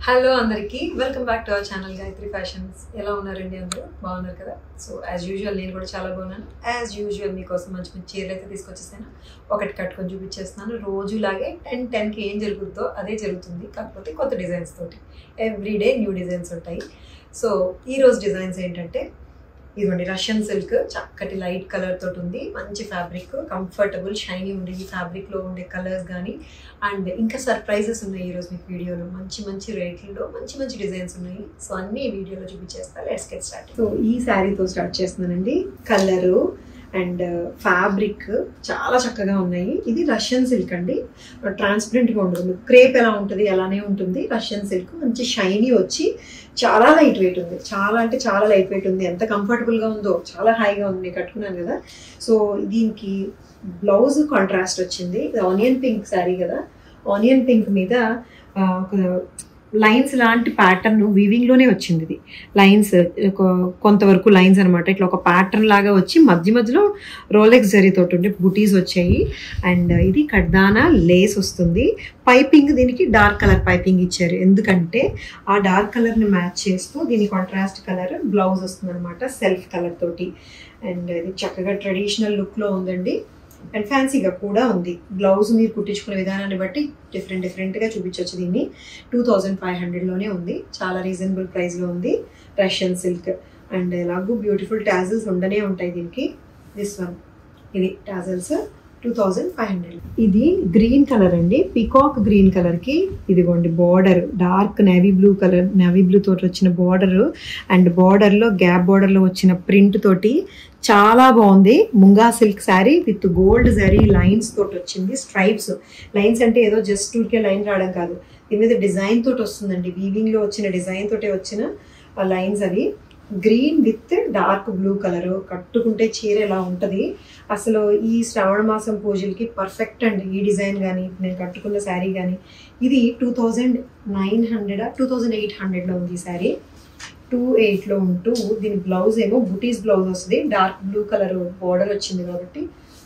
hello అందరికీ welcome back to our channel Gayatri fashions ఎలా ఉన్నారండి అందరూ బాగున్నారు కదా సో యాజ్ యూజువల్ నేను కూడా చాలా బాగున్నాను యాజ్ యూజువల్ మీకోసం మంచి మంచి చీరలు అయితే తీసుకొచ్చేసాను ఒకటి కట్టుకొని చూపించేస్తున్నాను రోజులాగే టెన్ టెన్కి ఏం జరుగుతుందో అదే జరుగుతుంది కాకపోతే కొత్త డిజైన్స్ తోటి ఎవ్రీడే న్యూ డిజైన్స్ ఉంటాయి సో ఈ రోజు డిజైన్స్ ఏంటంటే ఇదిగోండి రష్యన్ సిల్క్ చక్కటి లైట్ కలర్ తోటి ఉంది మంచి ఫ్యాబ్రిక్ కంఫర్టబుల్ షైనీ ఉండే ఈ ఫ్యాబ్రిక్ లో ఉండే కలర్స్ కానీ అండ్ ఇంకా సర్ప్రైజెస్ ఉన్నాయి ఈరోజు మీకు వీడియోలో మంచి మంచి రేట్లలో మంచి మంచి డిజైన్స్ ఉన్నాయి సో అన్ని ఈ వీడియోలో చూపించేస్తా లెట్స్ గెట్ స్టార్ట్ సో ఈ శారీతో స్టార్ట్ చేస్తున్నానండి కలరు అండ్ ఫ్యాబ్రిక్ చాలా చక్కగా ఉన్నాయి ఇది రష్యన్ సిల్క్ అండి ట్రాన్స్పరెంట్గా ఉండదు క్రేప్ ఎలా ఉంటుంది అలానే ఉంటుంది రష్యన్ సిల్క్ మంచి షైనీ వచ్చి చాలా లైట్ వెయిట్ ఉంది చాలా అంటే చాలా లైట్ వెయిట్ ఉంది ఎంత కంఫర్టబుల్గా ఉందో చాలా హాయిగా ఉంది నేను కట్టుకున్నాను కదా సో దీనికి బ్లౌజ్ కాంట్రాస్ట్ వచ్చింది ఇది ఆనియన్ పింక్ శారీ కదా ఆనియన్ పింక్ మీద ఆ, ఒక లైన్స్ లాంటి ప్యాటర్న్ వీవింగ్లోనే వచ్చింది ఇది లైన్స్ కొంతవరకు లైన్స్ అనమాట ఇట్లా ఒక ప్యాటర్న్ లాగా వచ్చి మధ్య మధ్యలో రోలెక్స్ జరీతోటి ఉండే బుటీస్ వచ్చాయి అండ్ ఇది కడ్దానా లేస్ వస్తుంది పైపింగ్ దీనికి డార్క్ కలర్ పైపింగ్ ఇచ్చారు ఎందుకంటే ఆ డార్క్ కలర్ని మ్యాచ్ చేస్తూ దీని కాంట్రాస్ట్ కలర్ బ్లౌజ్ వస్తుంది అనమాట సెల్ఫ్ కలర్ తోటి అండ్ ఇది చక్కగా ట్రెడిషనల్ లుక్లో ఉందండి అండ్ ఫ్యాన్సీగా కూడా ఉంది బ్లౌజ్ మీరు కుట్టించుకునే విధానాన్ని బట్టి డిఫరెంట్ డిఫరెంట్గా చూపించవచ్చు దీన్ని టూ థౌజండ్ ఫైవ్ హండ్రెడ్లోనే ఉంది చాలా రీజనబుల్ ప్రైస్లో ఉంది రష్యన్ సిల్క్ అండ్ ఎలాగూ బ్యూటిఫుల్ టాజిల్స్ ఉండనే ఉంటాయి దీనికి దిస్ వన్ ఇది tassels two thousand five hundred ఇది గ్రీన్ కలర్ అండి పికాక్ గ్రీన్ కలర్కి ఇదిగోండి border dark navy blue colour navy blue తోటి వచ్చిన బార్డర్ అండ్ బార్డర్లో గ్యాప్ బార్డర్లో వచ్చిన ప్రింట్ తోటి చాలా బాగుంది munga silk sari with gold zari lines తోటి వచ్చింది స్ట్రైప్స్ లైన్స్ అంటే ఏదో జస్ట్ ఊరికే లైన్ రావడం కాదు దీని మీద డిజైన్ తోటి వస్తుందండి వీవింగ్ లో వచ్చిన డిజైన్ తోటే వచ్చిన లైన్స్ అవి green with dark blue colour కట్టుకుంటే చీర ఎలా ఉంటుంది అసలు ఈ శ్రావణ మాసం పూజలకి పర్ఫెక్ట్ అండి ఈ డిజైన్ కానీ నేను కట్టుకున్న శారీ కానీ ఇది two thousand nine hundred two thousand eight హండ్రెడ్లో ఉంది ఈ శారీ టూ ఎయిట్లో ఉంటూ దీని బ్లౌజ్ ఏమో బుటీస్ బ్లౌజ్ వస్తుంది డార్క్ బ్లూ కలర్ బార్డర్ వచ్చింది కాబట్టి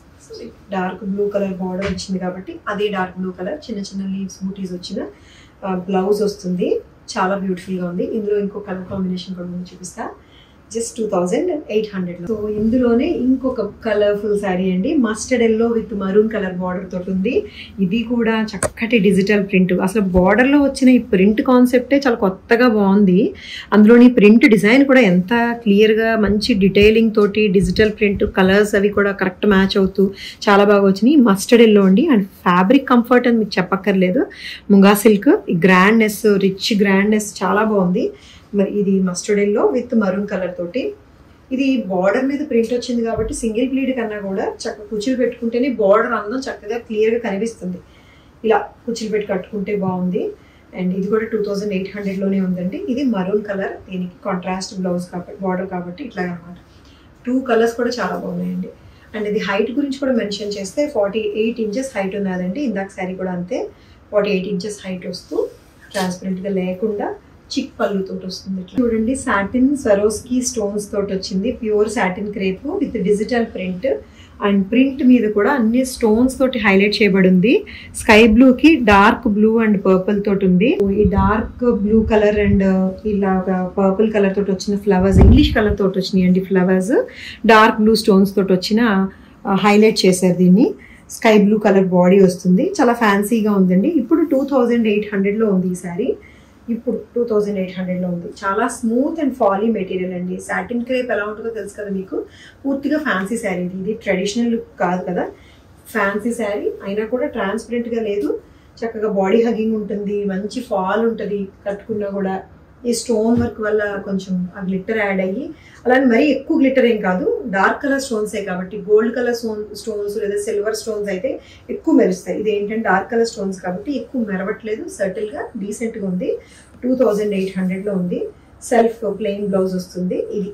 డార్క్ బ్లూ కలర్ బార్డర్ వచ్చింది కాబట్టి అదే డార్క్ బ్లూ కలర్ చిన్న చిన్న లీవ్స్ బూటీస్ వచ్చిన బ్లౌజ్ వస్తుంది చాలా బ్యూటిఫుల్గా ఉంది ఇందులో ఇంకో కలర్ కాంబినేషన్ కూడా ఉంది చూపిస్తా just two thousand eight hundred so ఇందులోనే ఇంకొక కలర్ఫుల్ శారీ అండి mustard yellow with maroon colour border తోటి ఉంది ఇది కూడా చక్కటి డిజిటల్ ప్రింట్ అసలు బార్డర్లో వచ్చిన ఈ ప్రింట్ కాన్సెప్టే చాలా కొత్తగా బాగుంది అందులోని ప్రింట్ డిజైన్ కూడా ఎంత క్లియర్గా మంచి డీటెయిలింగ్ తోటి డిజిటల్ ప్రింట్ కలర్స్ అవి కూడా కరెక్ట్ మ్యాచ్ అవుతూ చాలా బాగా వచ్చినాయి మస్టర్డ్ ఎల్లో అండి అండ్ ఫ్యాబ్రిక్ కంఫర్ట్ అని మీకు చెప్పక్కర్లేదు ముంగా సిల్క్ ఈ గ్రాండ్నెస్ రిచ్ గ్రాండ్నెస్ చాలా బాగుంది మరి ఇది mustard yellow with maroon colour తోటి ఇది బార్డర్ మీద ప్రింట్ వచ్చింది కాబట్టి సింగిల్ ప్లీడ్ కన్నా కూడా చక్కగా కుచ్చులు పెట్టుకుంటేనే బార్డర్ అందం చక్కగా క్లియర్గా కనిపిస్తుంది ఇలా కుచ్చులు పెట్టి కట్టుకుంటే బాగుంది అండ్ ఇది కూడా టూ థౌజండ్ ఎయిట్ హండ్రెడ్లోనే ఉందండి ఇది మరూన్ కలర్ దీనికి కాంట్రాస్ట్ బ్లౌజ్ కాబట్టి బార్డర్ కాబట్టి ఇట్లా అనమాట టూ కలర్స్ కూడా చాలా బాగున్నాయండి అండ్ ఇది హైట్ గురించి కూడా మెన్షన్ చేస్తే ఫార్టీ ఎయిట్ ఇంచెస్ హైట్ ఉన్నదండి ఇందాక శారీ కూడా అంతే ఫార్టీ ఎయిట్ ఇంచెస్ హైట్ వస్తూ ట్రాన్స్పరెంట్గా లేకుండా చిక్ పళ్ళుతో వస్తుంది ఇట్లా చూడండి సాటిన్ సరోస్కి స్టోన్స్ తోటి వచ్చింది pure satin crepe with digital print and print మీద కూడా అన్ని స్టోన్స్ తోటి హైలైట్ చేయబడింది స్కై బ్లూ కి డార్క్ బ్లూ అండ్ పర్పుల్ తోటి ఉంది ఈ డార్క్ బ్లూ కలర్ అండ్ ఇలాగా పర్పుల్ కలర్ తోటి వచ్చిన ఫ్లవర్స్ ఇంగ్లీష్ కలర్ తోటి వచ్చినాయి అండి ఫ్లవర్స్ డార్క్ బ్లూ స్టోన్స్ తోటి వచ్చిన హైలైట్ చేశారు దీన్ని స్కై బ్లూ కలర్ బాడీ వస్తుంది చాలా ఫ్యాన్సీగా ఉందండి ఇప్పుడు టూ థౌజండ్ ఎయిట్ హండ్రెడ్లో ఉంది ఈ సారీ ఇప్పుడు టూ థౌజండ్ ఎయిట్ హండ్రెడ్లో ఉంది చాలా స్మూత్ అండ్ ఫాలీ మెటీరియల్ అండి సాటిన్ క్రేప్ ఎలా ఉంటుందో తెలుసు కదా మీకు పూర్తిగా ఫ్యాన్సీ శారీ ఇది ఇది ట్రెడిషనల్ లుక్ కాదు కదా ఫ్యాన్సీ శారీ అయినా కూడా ట్రాన్స్పరెంట్గా లేదు చక్కగా బాడీ హగింగ్ ఉంటుంది మంచి ఫాల్ ఉంటుంది కట్టుకున్నా కూడా ఈ స్టోన్ వర్క్ వల్ల కొంచెం ఆ గ్లిట్టర్ యాడ్ అయ్యి అలానే మరీ ఎక్కువ గ్లిట్టర్ ఏం కాదు డార్క్ కలర్ స్టోన్సే కాబట్టి గోల్డ్ కలర్ స్టోన్ స్టోన్స్ లేదా సిల్వర్ స్టోన్స్ అయితే ఎక్కువ మెరుస్తాయి ఇది ఏంటంటే డార్క్ కలర్ స్టోన్స్ కాబట్టి ఎక్కువ మెరవట్లేదు సర్టిల్గా డీసెంట్గా ఉంది టూ థౌజండ్ ఎయిట్ హండ్రెడ్లో ఉంది సెల్ఫ్ ప్లెయిన్ బ్లౌజ్ వస్తుంది ఇది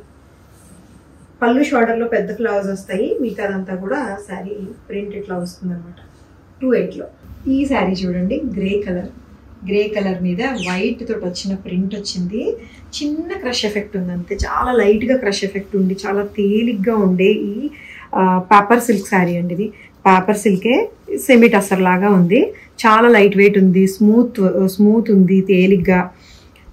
పళ్ళు షోల్డర్లో పెద్ద ఫ్లవర్స్ వస్తాయి మిగతాదంతా కూడా శారీ ప్రింట్ ఇట్లా వస్తుంది అనమాట టూ ఎయిట్లో ఈ శారీ చూడండి గ్రే కలర్ గ్రే కలర్ మీద వైట్ తోటి వచ్చిన ప్రింట్ వచ్చింది చిన్న క్రష్ ఎఫెక్ట్ ఉంది అంతే చాలా లైట్గా క్రష్ ఎఫెక్ట్ ఉంది చాలా తేలిగ్గా ఉండే ఈ పేపర్ సిల్క్ శారీ అండి ఇది పేపర్ సిల్కే సెమీ టసర్ లాగా ఉంది చాలా లైట్ వెయిట్ ఉంది స్మూత్ స్మూత్ ఉంది తేలిగ్గా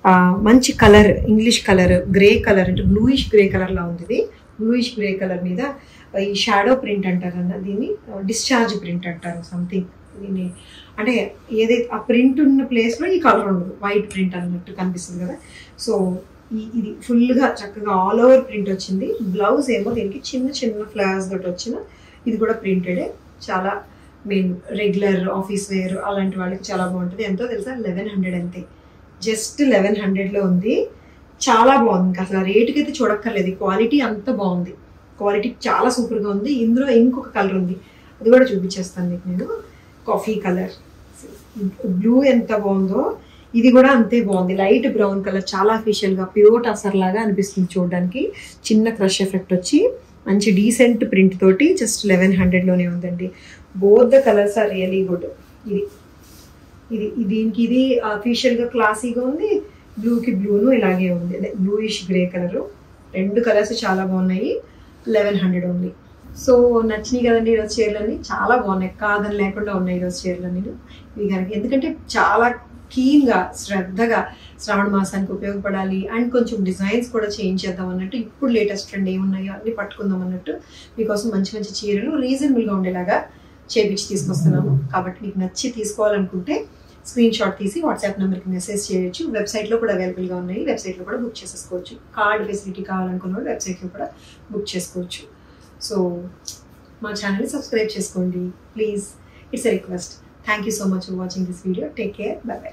ఆ, మంచి colour English colour grey colour అంటే బ్లూయిష్ గ్రే కలర్లా ఉంది ఇది బ్లూయిష్ గ్రే కలర్ మీద ఈ షాడో ప్రింట్ అంటారు అన్న దీన్ని డిశ్చార్జ్ ప్రింట్ అంటారు సంథింగ్ దీన్ని అంటే ఏదైతే ఆ ప్రింట్ ఉన్న ప్లేస్లో ఈ కలర్ ఉండదు వైట్ ప్రింట్ అన్నట్టు కనిపిస్తుంది కదా సో ఈ ఇది ఫుల్గా చక్కగా ఆల్ ఓవర్ ప్రింట్ వచ్చింది బ్లౌజ్ ఏమో దీనికి చిన్న చిన్న ఫ్లవర్స్ తోటి వచ్చిన ఇది కూడా ప్రింటెడే చాలా మెయిన్ రెగ్యులర్ ఆఫీస్ వేర్ అలాంటి వాళ్ళకి చాలా బాగుంటుంది ఎంతో తెలుసా లెవెన్ హండ్రెడ్ అంతే జస్ట్ లెవెన్ హండ్రెడ్లో ఉంది చాలా బాగుంది ఇంకా అసలు రేటుకి అయితే చూడక్కర్లేదు క్వాలిటీ అంత బాగుంది క్వాలిటీ చాలా సూపర్గా ఉంది ఇందులో ఇంకొక కలర్ ఉంది అది కూడా చూపించేస్తాను మీకు నేను కాఫీ కలర్ బ్లూ ఎంత బాగుందో ఇది కూడా అంతే బాగుంది లైట్ బ్రౌన్ కలర్ చాలా అఫీషియల్గా ప్యూర్ టసర్ లాగా అనిపిస్తుంది చూడడానికి చిన్న క్రష్ ఎఫెక్ట్ వచ్చి మంచి డీసెంట్ ప్రింట్ తోటి జస్ట్ లెవెన్ హండ్రెడ్లోనే ఉందండి both the colours are really good ఇది ఇది ఇది- దీనికి ఇది అఫీషియల్గా క్లాసీగా ఉంది బ్లూకి బ్లూను ఇలాగే ఉంది అదే బ్లూయిష్ గ్రే కలర్ రెండు కలర్స్ చాలా బాగున్నాయి లెవెన్ హండ్రెడ్ ఉంది సో నచ్చినాయి కదండి ఈరోజు చీరలన్నీ చాలా బాగున్నాయి కాదని లేకుండా ఉన్నాయి ఈరోజు చీరలన్నీ ఇవి కనుక ఎందుకంటే చాలా కీన్గా శ్రద్ధగా శ్రావణ మాసానికి ఉపయోగపడాలి అండ్ కొంచెం డిజైన్స్ కూడా చేంజ్ చేద్దాం అన్నట్టు ఇప్పుడు లేటెస్ట్ ట్రెండ్ ఏమున్నాయో అన్ని పట్టుకుందాం అన్నట్టు మీకోసం మంచి మంచి చీరలు రీజనబుల్గా ఉండేలాగా చేపించి తీసుకొస్తున్నాను కాబట్టి మీకు నచ్చి తీసుకోవాలనుకుంటే స్క్రీన్ షాట్ తీసి వాట్సాప్ నెంబర్కి మెసేజ్ చేయొచ్చు వెబ్సైట్లో కూడా అవైలబుల్గా ఉన్నాయి వెబ్సైట్లో కూడా బుక్ చేసేసుకోవచ్చు కార్డ్ ఫెసిలిటీ కావాలనుకున్న వాళ్ళు వెబ్సైట్లో కూడా బుక్ చేసుకోవచ్చు సో మా ఛానల్ని సబ్స్క్రైబ్ చేసుకోండి please it's a request thank you so much for watching this video take care bye by